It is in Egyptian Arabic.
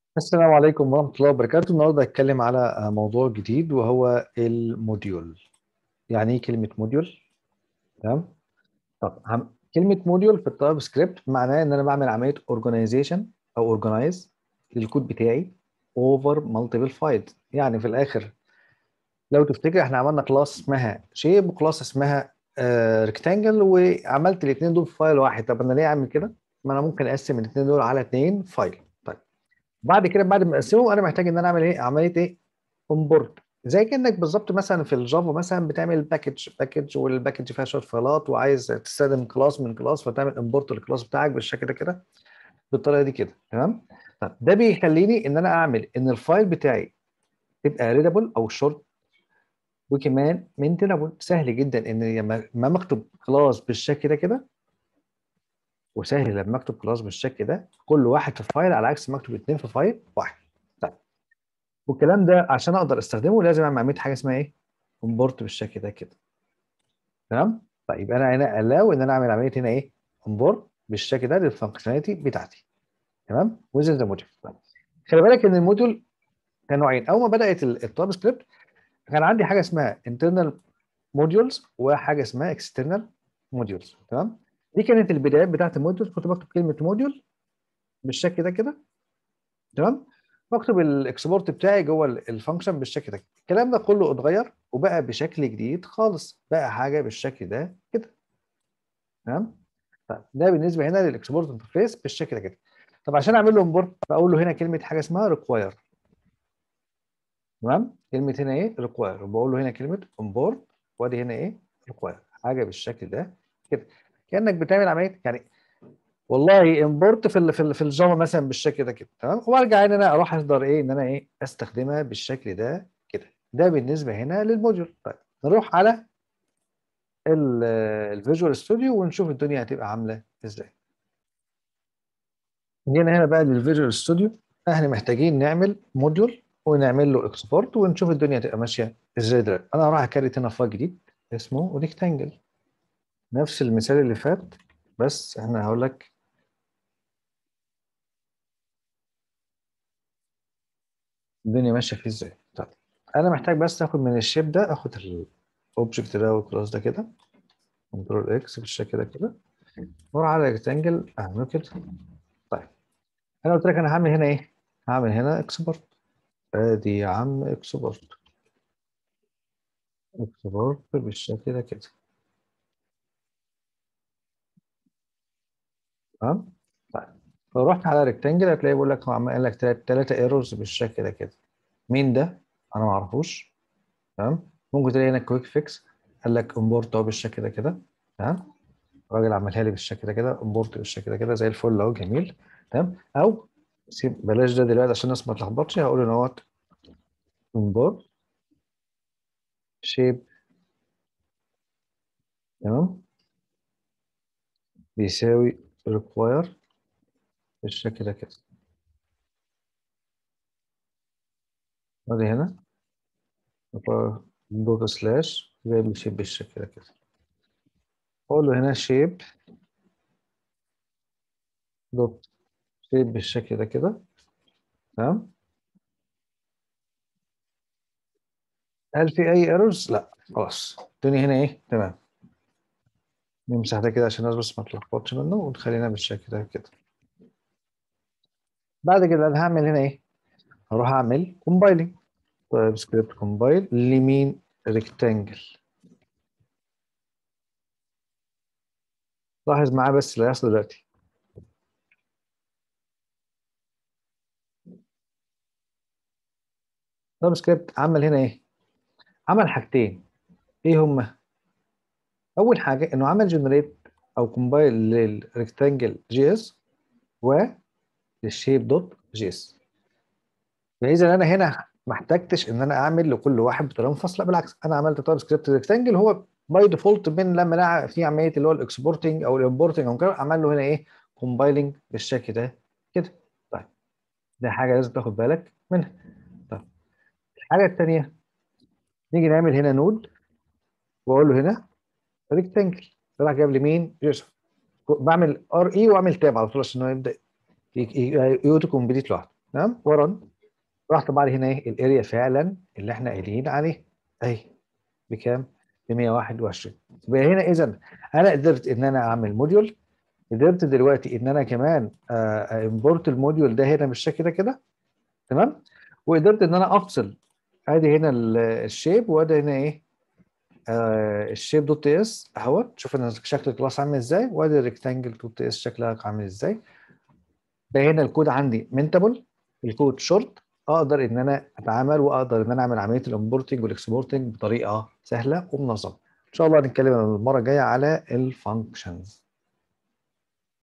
السلام عليكم ورحمة الله وبركاته النهاردة هتكلم على موضوع جديد وهو الموديول يعني ايه كلمة موديول تمام طب هم... كلمة موديول في التايب سكريبت معناه ان انا بعمل عملية اورجانيزيشن او اورجانيز للكود بتاعي اوفر مالتيبل فايلز يعني في الاخر لو تفتكر احنا عملنا كلاس اسمها شيب وكلاس اسمها ريكتانجل وعملت الاثنين دول في فايل واحد طب انا ليه اعمل كده؟ ما انا ممكن اقسم الاثنين دول على اثنين فايل بعد كده بعد ما اقسمهم انا محتاج ان انا اعمل ايه عمليه ايه اونبورد زي كانك بالظبط مثلا في الجافا مثلا بتعمل باكج باكج والباكج فيها شويه فايلات وعايز تستخدم كلاس من كلاس فتعمل امبورت للكلاس بتاعك بالشكل ده كده بالطريقه دي كده تمام طب ده بيخليني ان انا اعمل ان الفايل بتاعي تبقى ريدابل او شورت وكمان مينتينابل سهل جدا ان لما مكتوب كلاس بالشكل ده كده وسهل لما اكتب كلاس بالشكل ده كل واحد في فايل على عكس ما اكتب اثنين في فايل واحد طيب والكلام ده عشان اقدر استخدمه لازم اعمل عمليه حاجه اسمها ايه؟ امبورت بالشكل ده كده تمام؟ طيب انا هنا الاو ان انا اعمل عمليه هنا ايه؟ امبورت بالشكل ده للفانكشناليتي بتاعتي تمام؟ وزن ذا موديول خلي بالك ان الموديول كان نوعين اول ما بدات التايب سكريبت كان عندي حاجه اسمها internal modules وحاجه اسمها external modules تمام؟ دي كانت البدايات بتاعت الموديول كنت بكتب كلمه موديول بالشكل ده كده تمام بكتب الاكسبورت بتاعي جوه الفانكشن بالشكل ده الكلام ده كله اتغير وبقى بشكل جديد خالص بقى حاجه بالشكل ده كده تمام طيب ده بالنسبه هنا للاكسبورت انترفيس بالشكل ده كده طب عشان اعمل له امبورت بقول له هنا كلمه حاجه اسمها ريكواير تمام كلمه هنا ايه ريكواير وبقول له هنا كلمه امبورت وادي هنا ايه ريكواير حاجه بالشكل ده كده كانك بتعمل عمليه يعني والله امبورت في ال في ال في الجافا مثلا بالشكل ده كده تمام وارجع ان انا اروح اقدر ايه ان انا ايه استخدمها بالشكل ده كده ده بالنسبه هنا للموديول طيب نروح على الفيجوال ستوديو ونشوف الدنيا هتبقى عامله ازاي جينا هنا بقى للفيجوال ستوديو احنا محتاجين نعمل موديول ونعمل له اكسبورت ونشوف الدنيا هتبقى ماشيه ازاي دلوقتي انا هروح اكريت هنا فايل جديد اسمه ريكتانجل نفس المثال اللي فات بس احنا هقول لك الدنيا ماشيه فيه ازاي طيب انا محتاج بس اخد من الشيب ده اخد الاوبجكت ده والكلاس ده كده كنترول اكس بالشكل ده كده واروح على ريكتانجل اعمله كده طيب انا قلت لك انا هعمل هنا ايه هعمل هنا اكسبورت ادي يا عم اكسبورت اكسبورت بالشكل ده كده تمام طيب لو رحت على ريكتانجل هتلاقي بيقول لك هو عمل لك ثلاثة ايرورز بالشكل ده كده مين ده؟ انا ما اعرفوش تمام ممكن تلاقي هنا كويك فيكس قال لك امبورت اهو بالشكل ده كده تمام الراجل عملها لي بالشكل ده كده امبورت بالشكل ده كده زي الفل اهو جميل تمام او سيب بلاش ده دلوقتي عشان الناس ما تلخبطش هقول ان اهوت امبورت شيب تمام بيساوي require بالشكل ده كده ادي هنا دوت سلاش جايب لي شيب بالشكل ده كده اقول له هنا شيب دوت شيب بالشكل ده كده تمام هل في اي ايرورز لا خلاص الدنيا هنا ايه تمام نمسح ده كده عشان الناس بس ما تلخبطش منه ونخلينا بالشكل ده كده بعد كده انا هعمل هنا ايه هروح اعمل كومبايلنج طيب سكريبت كومبايل لمين ريكتانجل لاحظ معاه بس اللي هيحصل دلوقتي طيب سكريبت عمل هنا ايه عمل حاجتين ايه هما اول حاجه انه عمل جنريت او كومبايل للريكتانجل جي اس وللشيب دوت جي اس فاذا انا هنا ما احتجتش ان انا اعمل لكل واحد بطريقه منفصله بالعكس انا عملت تايب سكريبت ريكتانجل هو باي ديفولت من لما لقى في عمليه اللي هو الاكسبورتنج او الامبورتنج او كده عمل له هنا ايه كومبايلنج بالشكل ده كده طيب ده حاجه لازم تاخد بالك منها طيب الحاجه الثانيه نيجي نعمل هنا نود واقول له هنا ريكتانجل راح جاب لي مين يوسف بعمل ار اي واعمل تاب على طول عشان هو يبدا يوتو كومبليت لوحده تمام ورن راح طبع لي هنا ايه الاريا فعلا اللي احنا قايلين عليه اهي بكام؟ ب 121 يبقى هنا اذا انا قدرت ان انا اعمل موديول قدرت دلوقتي ان انا كمان امبورت الموديول ده هنا بالشكل ده كده تمام وقدرت ان انا افصل ادي هنا الشيب وادي هنا ايه آه الشيب دوت تي اس اهوت شوف انا شكل الكلاس عامل ازاي وادي الريكتانجل دوت تي اس شكلها عامل ازاي ده هنا الكود عندي منتبل الكود شورت اقدر ان انا اتعامل واقدر ان انا اعمل عمليه الامبورتنج والاكسبورتنج بطريقه سهله ومنظمه ان شاء الله هنتكلم المره الجايه على الفانكشنز